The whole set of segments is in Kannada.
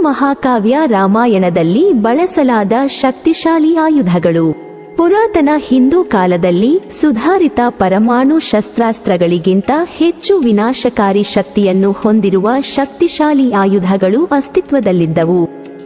ಮಹಾಕಾವ್ಯ ರಾಮಾಯಣದಲ್ಲಿ ಬಳಸಲಾದ ಶಕ್ತಿಶಾಲಿ ಆಯುಧಗಳು ಪುರಾತನ ಹಿಂದೂ ಕಾಲದಲ್ಲಿ ಸುಧಾರಿತ ಪರಮಾಣು ಶಸ್ತ್ರಾಸ್ತ್ರಗಳಿಗಿಂತ ಹೆಚ್ಚು ವಿನಾಶಕಾರಿ ಶಕ್ತಿಯನ್ನು ಹೊಂದಿರುವ ಶಕ್ತಿಶಾಲಿ ಆಯುಧಗಳು ಅಸ್ತಿತ್ವದಲ್ಲಿದ್ದವು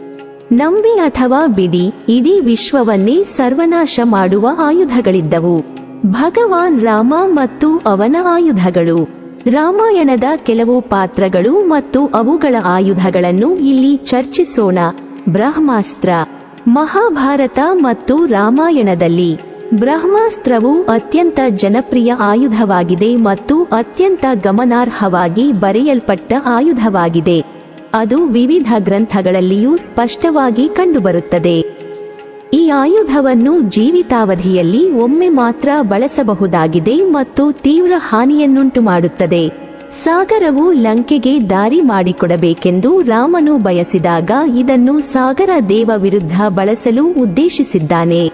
ನಂಬಿ ಅಥವಾ ಬಿಡಿ ಇಡೀ ವಿಶ್ವವನ್ನೇ ಸರ್ವನಾಶ ಮಾಡುವ ಆಯುಧಗಳಿದ್ದವು ಭಗವಾನ್ ರಾಮ ಮತ್ತು ಅವನ ಆಯುಧಗಳು ರಾಮಾಯಣದ ಕೆಲವು ಪಾತ್ರಗಳು ಮತ್ತು ಅವುಗಳ ಆಯುಧಗಳನ್ನು ಇಲ್ಲಿ ಚರ್ಚಿಸೋಣ ಬ್ರಹ್ಮಾಸ್ತ್ರ ಮಹಾಭಾರತ ಮತ್ತು ರಾಮಾಯಣದಲ್ಲಿ ಬ್ರಹ್ಮಾಸ್ತ್ರವು ಅತ್ಯಂತ ಜನಪ್ರಿಯ ಆಯುಧವಾಗಿದೆ ಮತ್ತು ಅತ್ಯಂತ ಗಮನಾರ್ಹವಾಗಿ ಬರೆಯಲ್ಪಟ್ಟ ಆಯುಧವಾಗಿದೆ ಅದು ವಿವಿಧ ಗ್ರಂಥಗಳಲ್ಲಿಯೂ ಸ್ಪಷ್ಟವಾಗಿ ಕಂಡುಬರುತ್ತದೆ ಈ ಆಯುಧವನ್ನು ಜೀವಿತಾವಧಿಯಲ್ಲಿ ಒಮ್ಮೆ ಮಾತ್ರ ಬಳಸಬಹುದಾಗಿದೆ ಮತ್ತು ತೀವ್ರ ಹಾನಿಯನ್ನುಂಟು ಮಾಡುತ್ತದೆ ಸಾಗರವು ಲಂಕೆಗೆ ದಾರಿ ಮಾಡಿಕೊಡಬೇಕೆಂದು ರಾಮನು ಬಯಸಿದಾಗ ಇದನ್ನು ಸಾಗರ ದೇವ ವಿರುದ್ಧ ಬಳಸಲು ಉದ್ದೇಶಿಸಿದ್ದಾನೆ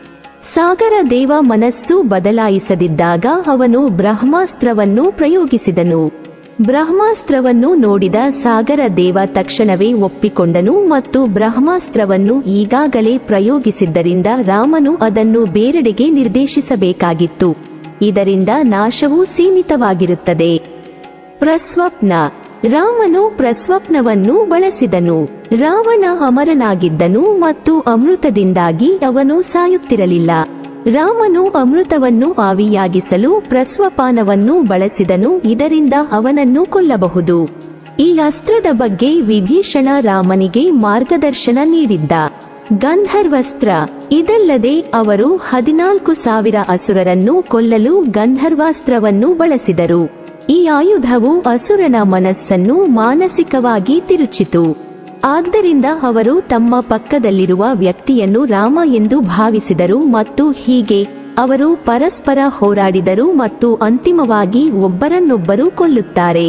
ಸಾಗರ ದೇವ ಮನಸ್ಸು ಬದಲಾಯಿಸದಿದ್ದಾಗ ಅವನು ಬ್ರಹ್ಮಾಸ್ತ್ರವನ್ನು ಪ್ರಯೋಗಿಸಿದನು ಬ್ರಹ್ಮಾಸ್ತ್ರವನ್ನು ನೋಡಿದ ಸಾಗರ ದೇವ ತಕ್ಷಣವೇ ಒಪ್ಪಿಕೊಂಡನು ಮತ್ತು ಬ್ರಹ್ಮಾಸ್ತ್ರವನ್ನು ಈಗಾಗಲೇ ಪ್ರಯೋಗಿಸಿದ್ದರಿಂದ ರಾಮನು ಅದನ್ನು ಬೇರೆಡೆಗೆ ನಿರ್ದೇಶಿಸಬೇಕಾಗಿತ್ತು ಇದರಿಂದ ನಾಶವು ಸೀಮಿತವಾಗಿರುತ್ತದೆ ಪ್ರಸ್ವಪ್ನ ರಾಮನು ಪ್ರಸ್ವಪ್ನವನ್ನು ಬಳಸಿದನು ರಾವಣ ಅಮರನಾಗಿದ್ದನು ಮತ್ತು ಅಮೃತದಿಂದಾಗಿ ಅವನು ಸಾಯುತ್ತಿರಲಿಲ್ಲ ರಾಮನು ಅಮೃತವನ್ನು ಆವಿಯಾಗಿಸಲು ಪ್ರಸ್ವಪಾನವನ್ನು ಬಳಸಿದನು ಇದರಿಂದ ಅವನನ್ನು ಕೊಲ್ಲಬಹುದು ಈ ಅಸ್ತ್ರದ ಬಗ್ಗೆ ವಿಭೀಷಣ ರಾಮನಿಗೆ ಮಾರ್ಗದರ್ಶನ ನೀಡಿದ್ದ ಗಂಧರ್ವಸ್ತ್ರ ಇದಲ್ಲದೆ ಅವರು ಹದಿನಾಲ್ಕು ಸಾವಿರ ಅಸುರರನ್ನು ಕೊಲ್ಲಲು ಗಂಧರ್ವಾಸ್ತ್ರವನ್ನು ಬಳಸಿದರು ಈ ಆಯುಧವು ಅಸುರನ ಮನಸ್ಸನ್ನು ಮಾನಸಿಕವಾಗಿ ತಿರುಚಿತು ಆದ್ದರಿಂದ ಅವರು ತಮ್ಮ ಪಕ್ಕದಲ್ಲಿರುವ ವ್ಯಕ್ತಿಯನ್ನು ರಾಮ ಎಂದು ಭಾವಿಸಿದರು ಮತ್ತು ಹೀಗೆ ಅವರು ಪರಸ್ಪರ ಹೋರಾಡಿದರು ಮತ್ತು ಅಂತಿಮವಾಗಿ ಒಬ್ಬರನ್ನೊಬ್ಬರು ಕೊಲ್ಲುತ್ತಾರೆ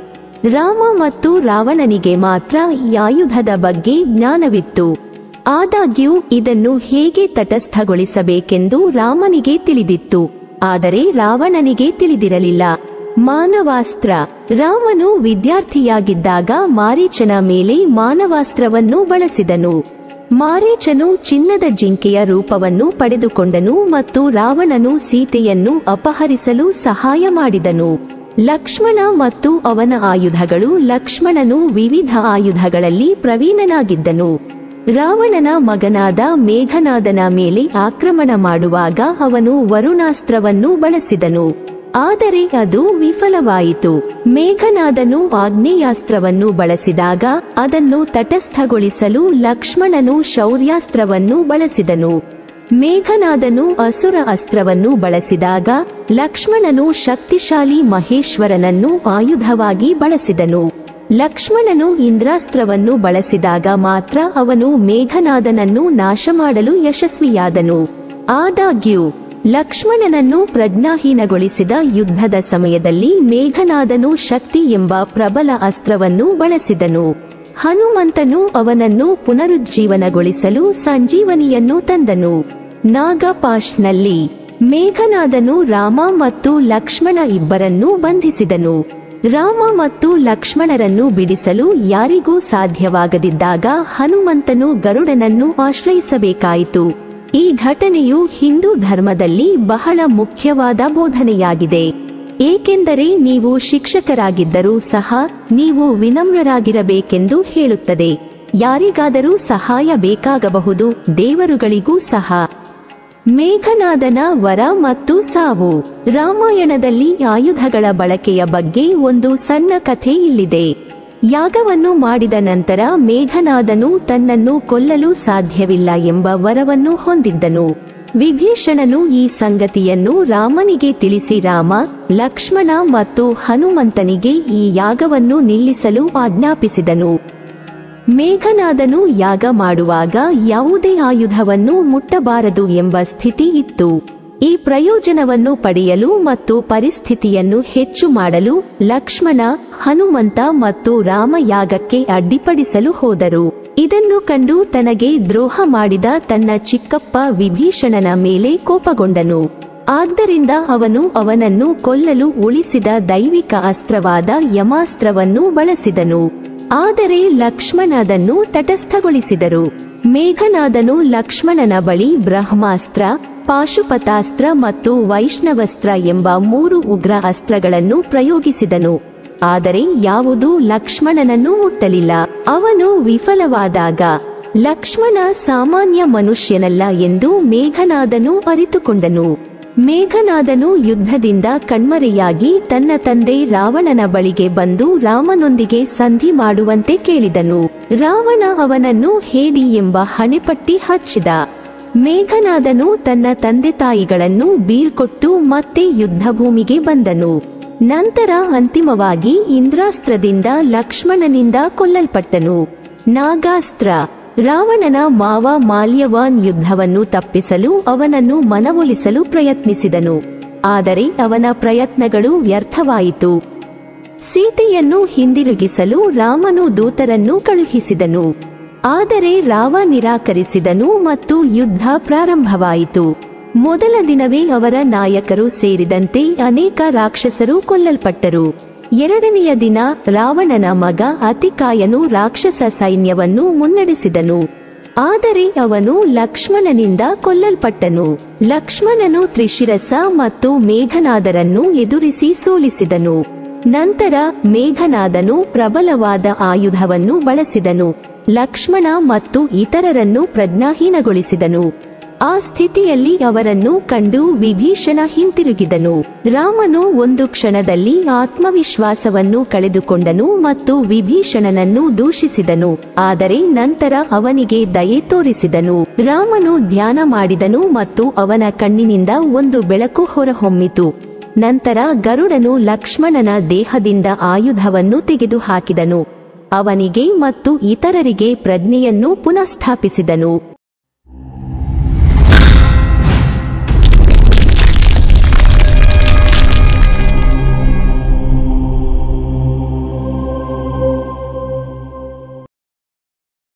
ರಾಮ ಮತ್ತು ರಾವಣನಿಗೆ ಮಾತ್ರ ಈ ಆಯುಧದ ಬಗ್ಗೆ ಜ್ಞಾನವಿತ್ತು ಆದಾಗ್ಯೂ ಇದನ್ನು ಹೇಗೆ ತಟಸ್ಥಗೊಳಿಸಬೇಕೆಂದು ರಾಮನಿಗೆ ತಿಳಿದಿತ್ತು ಆದರೆ ರಾವಣನಿಗೆ ತಿಳಿದಿರಲಿಲ್ಲ ಮಾನವಾಸ್ತ್ರ ರಾಮನು ವಿದ್ಯಾರ್ಥಿಯಾಗಿದ್ದಾಗ ಮಾರೀಚನ ಮೇಲೆ ಮಾನವಾಸ್ತ್ರವನ್ನು ಬಳಸಿದನು ಮಾರೀಚನು ಚಿನ್ನದ ಜಿಂಕೆಯ ರೂಪವನ್ನು ಪಡೆದುಕೊಂಡನು ಮತ್ತು ರಾವಣನು ಸೀತೆಯನ್ನು ಅಪಹರಿಸಲು ಸಹಾಯ ಮಾಡಿದನು ಲಕ್ಷ್ಮಣ ಮತ್ತು ಅವನ ಆಯುಧಗಳು ಲಕ್ಷ್ಮಣನು ವಿವಿಧ ಆಯುಧಗಳಲ್ಲಿ ಪ್ರವೀಣನಾಗಿದ್ದನು ರಾವಣನ ಮಗನಾದ ಮೇಘನಾದನ ಮೇಲೆ ಆಕ್ರಮಣ ಮಾಡುವಾಗ ಅವನು ವರುಣಾಸ್ತ್ರವನ್ನು ಬಳಸಿದನು ಆದರೆ ಅದು ವಿಫಲವಾಯಿತು ಮೇಘನಾದನು ಆಗ್ನೇಯಾಸ್ತ್ರವನ್ನು ಬಳಸಿದಾಗ ಅದನ್ನು ತಟಸ್ಥಗೊಳಿಸಲು ಲಕ್ಷ್ಮಣನು ಶೌರ್ಯಾಸ್ತ್ರವನ್ನು ಬಳಸಿದನು ಮೇಘನಾದನು ಅಸುರ ಅಸ್ತ್ರವನ್ನು ಬಳಸಿದಾಗ ಲಕ್ಷ್ಮಣನು ಶಕ್ತಿಶಾಲಿ ಮಹೇಶ್ವರನನ್ನು ಆಯುಧವಾಗಿ ಬಳಸಿದನು ಲಕ್ಷ್ಮಣನು ಇಂದ್ರಾಸ್ತ್ರವನ್ನು ಬಳಸಿದಾಗ ಮಾತ್ರ ಅವನು ಮೇಘನಾದನನ್ನು ನಾಶ ಮಾಡಲು ಯಶಸ್ವಿಯಾದನು ಆದಾಗ್ಯೂ ಲಕ್ಷ್ಮಣನನ್ನು ಪ್ರಜ್ಞಾಹೀನಗೊಳಿಸಿದ ಯುದ್ಧದ ಸಮಯದಲ್ಲಿ ಮೇಘನಾದನು ಶಕ್ತಿ ಎಂಬ ಪ್ರಬಲ ಅಸ್ತ್ರವನ್ನು ಬಳಸಿದನು ಹನುಮಂತನು ಅವನನ್ನು ಪುನರುಜ್ಜೀವನಗೊಳಿಸಲು ಸಂಜೀವನಿಯನ್ನು ತಂದನು ನಾಗಪಾಶ್ನಲ್ಲಿ ಮೇಘನಾದನು ರಾಮ ಮತ್ತು ಲಕ್ಷ್ಮಣ ಇಬ್ಬರನ್ನೂ ಬಂಧಿಸಿದನು ರಾಮ ಮತ್ತು ಲಕ್ಷ್ಮಣರನ್ನು ಬಿಡಿಸಲು ಯಾರಿಗೂ ಸಾಧ್ಯವಾಗದಿದ್ದಾಗ ಹನುಮಂತನು ಗರುಡನನ್ನು ಆಶ್ರಯಿಸಬೇಕಾಯಿತು ಈ ಘಟನೆಯು ಹಿಂದೂ ಧರ್ಮದಲ್ಲಿ ಬಹಳ ಮುಖ್ಯವಾದ ಬೋಧನೆಯಾಗಿದೆ ಏಕೆಂದರೆ ನೀವು ಶಿಕ್ಷಕರಾಗಿದ್ದರೂ ಸಹ ನೀವು ವಿನಮ್ರರಾಗಿರಬೇಕೆಂದು ಹೇಳುತ್ತದೆ ಯಾರಿಗಾದರೂ ಸಹಾಯ ಬೇಕಾಗಬಹುದು ದೇವರುಗಳಿಗೂ ಸಹ ಮೇಘನಾದನ ವರ ಮತ್ತು ಸಾವು ರಾಮಾಯಣದಲ್ಲಿ ಆಯುಧಗಳ ಬಳಕೆಯ ಬಗ್ಗೆ ಒಂದು ಸಣ್ಣ ಕಥೆ ಇಲ್ಲಿದೆ ಯಾಗವನ್ನು ಮಾಡಿದ ನಂತರ ಮೇಘನಾದನು ತನ್ನನ್ನು ಕೊಲ್ಲಲು ಸಾಧ್ಯವಿಲ್ಲ ಎಂಬ ವರವನ್ನು ಹೊಂದಿದ್ದನು ವಿಭೀಷಣನು ಈ ಸಂಗತಿಯನ್ನು ರಾಮನಿಗೆ ತಿಳಿಸಿ ರಾಮ ಲಕ್ಷ್ಮಣ ಮತ್ತು ಹನುಮಂತನಿಗೆ ಈ ಯಾಗವನ್ನು ನಿಲ್ಲಿಸಲು ಆಜ್ಞಾಪಿಸಿದನು ಮೇಘನಾದನು ಯಾಗ ಮಾಡುವಾಗ ಯಾವುದೇ ಆಯುಧವನ್ನು ಮುಟ್ಟಬಾರದು ಎಂಬ ಸ್ಥಿತಿ ಇತ್ತು ಈ ಪ್ರಯೋಜನವನ್ನು ಪಡೆಯಲು ಮತ್ತು ಪರಿಸ್ಥಿತಿಯನ್ನು ಹೆಚ್ಚು ಮಾಡಲು ಲಕ್ಷ್ಮಣ ಹನುಮಂತ ಮತ್ತು ರಾಮ ಯಾಗಕ್ಕೆ ಅಡ್ಡಿಪಡಿಸಲು ಹೋದರು ಇದನ್ನು ಕಂಡು ತನಗೆ ದ್ರೋಹ ಮಾಡಿದ ತನ್ನ ಚಿಕ್ಕಪ್ಪ ವಿಭೀಷಣನ ಮೇಲೆ ಕೋಪಗೊಂಡನು ಆದ್ದರಿಂದ ಅವನು ಅವನನ್ನು ಕೊಲ್ಲಲು ಉಳಿಸಿದ ದೈವಿಕ ಅಸ್ತ್ರವಾದ ಯಮಾಸ್ತ್ರವನ್ನು ಬಳಸಿದನು ಆದರೆ ಲಕ್ಷ್ಮಣ ಅದನ್ನು ತಟಸ್ಥಗೊಳಿಸಿದರು ಮೇಘನಾದನು ಲಕ್ಷ್ಮಣನ ಬಳಿ ಬ್ರಹ್ಮಾಸ್ತ್ರ ಪಾಶುಪತಾಸ್ತ್ರ ಮತ್ತು ವೈಷ್ಣವಸ್ತ್ರ ಎಂಬ ಮೂರು ಉಗ್ರ ಅಸ್ತ್ರಗಳನ್ನು ಪ್ರಯೋಗಿಸಿದನು ಆದರೆ ಯಾವುದೂ ಲಕ್ಷ್ಮಣನನ್ನು ಮುಟ್ಟಲಿಲ್ಲ ಅವನು ವಿಫಲವಾದಾಗ ಲಕ್ಷ್ಮಣ ಸಾಮಾನ್ಯ ಮನುಷ್ಯನಲ್ಲ ಎಂದು ಮೇಘನಾದನು ಅರಿತುಕೊಂಡನು ಮೇಘನಾದನು ಯುದ್ಧದಿಂದ ಕಣ್ಮರೆಯಾಗಿ ತನ್ನ ತಂದೆ ರಾವಣನ ಬಳಿಗೆ ಬಂದು ರಾಮನೊಂದಿಗೆ ಸಂಧಿ ಮಾಡುವಂತೆ ಕೇಳಿದನು ರಾವಣ ಅವನನ್ನು ಹೇಡಿ ಎಂಬ ಹಣೆಪಟ್ಟಿ ಹಚ್ಚಿದ ಮೇಘನಾದನು ತನ್ನ ತಂದೆ ತಾಯಿಗಳನ್ನು ಬೀಳ್ಕೊಟ್ಟು ಮತ್ತೆ ಯುದ್ಧಭೂಮಿಗೆ ಬಂದನು ನಂತರ ಅಂತಿಮವಾಗಿ ಇಂದ್ರಾಸ್ತ್ರದಿಂದ ಲಕ್ಷ್ಮಣನಿಂದ ಕೊಲ್ಲಲ್ಪಟ್ಟನು ನಾಗಾಸ್ತ್ರ ರಾವಣನ ಮಾವ ಮಾಲ್ಯವಾನ್ ಯುದ್ಧವನ್ನು ತಪ್ಪಿಸಲು ಅವನನ್ನು ಮನವೊಲಿಸಲು ಪ್ರಯತ್ನಿಸಿದನು ಆದರೆ ಅವನ ಪ್ರಯತ್ನಗಳು ವ್ಯರ್ಥವಾಯಿತು ಸೀತೆಯನ್ನು ಹಿಂದಿರುಗಿಸಲು ರಾಮನು ದೂತರನ್ನು ಕಳುಹಿಸಿದನು ಆದರೆ ರಾವ ನಿರಾಕರಿಸಿದನು ಮತ್ತು ಯುದ್ಧ ಪ್ರಾರಂಭವಾಯಿತು ಮೊದಲ ದಿನವೇ ಅವರ ನಾಯಕರು ಸೇರಿದಂತೆ ಅನೇಕ ರಾಕ್ಷಸರು ಕೊಲ್ಲಲ್ಪಟ್ಟರು ಎರಡನೆಯ ದಿನ ರಾವಣನ ಮಗ ಅತಿಕಾಯನು ರಾಕ್ಷಸ ಸೈನ್ಯವನ್ನು ಮುನ್ನಡೆಸಿದನು ಆದರೆ ಅವನು ಲಕ್ಷ್ಮಣನಿಂದ ಕೊಲ್ಲಲ್ಪಟ್ಟನು ಲಕ್ಷ್ಮಣನು ತ್ರಿಶಿರಸ ಮತ್ತು ಮೇಘನಾದರನ್ನು ಎದುರಿಸಿ ಸೋಲಿಸಿದನು ನಂತರ ಮೇಘನಾದನು ಪ್ರಬಲವಾದ ಆಯುಧವನ್ನು ಬಳಸಿದನು ಲಕ್ಷ್ಮಣ ಮತ್ತು ಇತರರನ್ನು ಪ್ರಜ್ಞಾಹೀನಗೊಳಿಸಿದನು ಆ ಸ್ಥಿತಿಯಲ್ಲಿ ಅವರನ್ನು ಕಂಡು ವಿಭೀಷಣ ಹಿಂತಿರುಗಿದನು ರಾಮನು ಒಂದು ಕ್ಷಣದಲ್ಲಿ ಆತ್ಮವಿಶ್ವಾಸವನ್ನು ಕಳೆದುಕೊಂಡನು ಮತ್ತು ವಿಭೀಷಣನನ್ನು ದೂಷಿಸಿದನು ಆದರೆ ನಂತರ ಅವನಿಗೆ ದಯೆ ತೋರಿಸಿದನು ರಾಮನು ಧ್ಯಾನ ಮಾಡಿದನು ಮತ್ತು ಅವನ ಕಣ್ಣಿನಿಂದ ಒಂದು ಬೆಳಕು ಹೊರಹೊಮ್ಮಿತು ನಂತರ ಗರುಡನು ಲಕ್ಷ್ಮಣನ ದೇಹದಿಂದ ಆಯುಧವನ್ನು ತೆಗೆದುಹಾಕಿದನು ಅವನಿಗೆ ಮತ್ತು ಇತರರಿಗೆ ಪ್ರಜ್ಞೆಯನ್ನು ಪುನಃಸ್ಥಾಪಿಸಿದನು